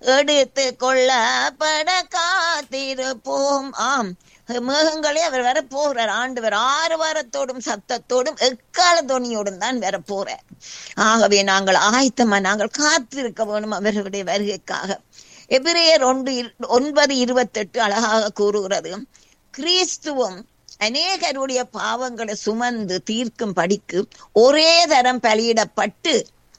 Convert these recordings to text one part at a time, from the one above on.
எடுத்து கொள்ளப்பட காத்திருப்போம் ஆம் மேகங்களே அவர் வர போகிறார் ஆண்டவர் ஆறு வாரத்தோடும் சத்தத்தோடும் எக்கால துணியோடும் தான் வர போறார் ஆகவே நாங்கள் ஆயத்தமா நாங்கள் காத்திருக்க வேணும் அவர்களுடைய வருகைக்காக எபிரேயர் ஒன்று இரு- ஒன்பது இருபத்தெட்டு அழகாக கூறுகிறது கிறிஸ்துவும் அநேகருடைய பாவங்களை சுமந்து தீர்க்கும் படிக்கு ஒரே தரம் பலியிடப்பட்டு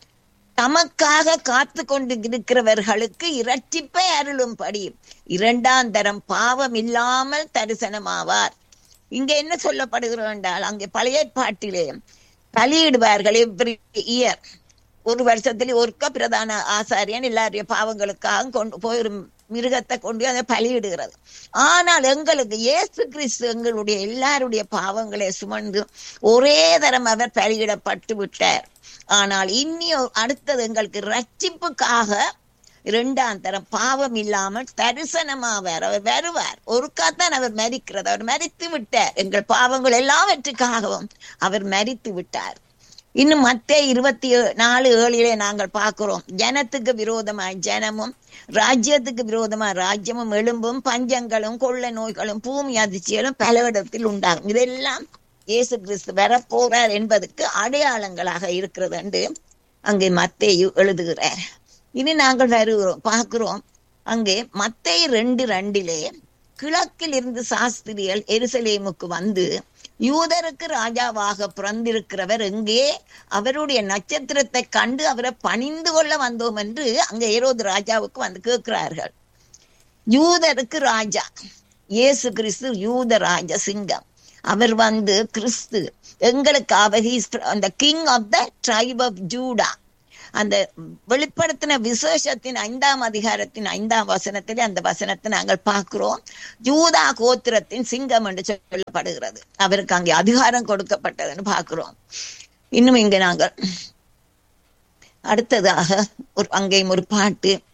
தமக்காக காத்து கொண்டு இருக்கிறவர்களுக்கு இரட்டிப்பை அருளும்படி இரண்டாம் தரம் பாவம் இல்லாமல் தரிசனமாவார் இங்க என்ன சொல்லப்படுகிறது என்றால் அங்கே பழைய பாட்டிலே பலியிடுவார்கள் எவ்ரி இயர் ஒரு வருஷத்துல ஒருக்க பிரதான ஆசாரியன் எல்லாருடைய பாவங்களுக்காக கொண்டு போய் ஒரு மிருகத்தை கொண்டு போய் அதை பலியிடுகிறது ஆனால் எங்களுக்கு இயேசு கிறிஸ்து எங்களுடைய எல்லாருடைய பாவங்களை சுமந்து ஒரே தரம் அவர் பலியிடப்பட்டு விட்டார் ஆனால் இனி அடுத்தது எங்களுக்கு ரட்சிப்புக்காக இரண்டாம் தரம் பாவம் இல்லாமல் தரிசனமாவார் அவர் வருவார் ஒருக்காத்தான் அவர் மரிக்கிறது அவர் மரித்து விட்டார் எங்கள் பாவங்கள் எல்லாவற்றுக்காகவும் அவர் மரித்து விட்டார் இன்னும் மத்த இருபத்தி ஏ- நாலு ஏழிலே நாங்கள் பார்க்கிறோம் ஜனத்துக்கு விரோதமாய் ஜனமும் ராஜ்யத்துக்கு விரோதமாய் ராஜ்யமும் எழும்பும் பஞ்சங்களும் கொள்ளை நோய்களும் பூமி அதிர்ச்சிகளும் பல இடத்தில் உண்டாகும் இதெல்லாம் இயேசு கிறிஸ்து வரப்போறார் என்பதற்கு அடையாளங்களாக இருக்கிறது என்று அங்கே மத்தேயு எழுதுகிறார் இனி நாங்கள் வருகிறோம் பார்க்கிறோம் அங்கே மத்தேயு ரெண்டு ரெண்டிலே கிழக்கில் இருந்து சாஸ்திரிகள் எருசலேமுக்கு வந்து யூதருக்கு ராஜாவாக பிறந்திருக்கிறவர் எங்கே அவருடைய நட்சத்திரத்தை கண்டு அவரை பணிந்து கொள்ள வந்தோம் என்று அங்க ஏரோது ராஜாவுக்கு வந்து கேட்கிறார்கள் யூதருக்கு ராஜா இயேசு கிறிஸ்து யூத ராஜ சிங்கம் அவர் வந்து கிறிஸ்து எங்களுக்காக அந்த king of the tribe of Judah அந்த வெளிப்படுத்தின விசேஷத்தின் ஐந்தாம் அதிகாரத்தின் ஐந்தாம் வசனத்திலே அந்த வசனத்தை நாங்கள் பார்க்கிறோம் யூதா கோத்திரத்தின் சிங்கம் என்று சொல்லப்படுகிறது அவருக்கு அங்கே அதிகாரம் கொடுக்கப்பட்டதுன்னு பார்க்கிறோம் இன்னும் இங்க நாங்கள் அடுத்ததாக ஒரு அங்கேயும் ஒரு பாட்டு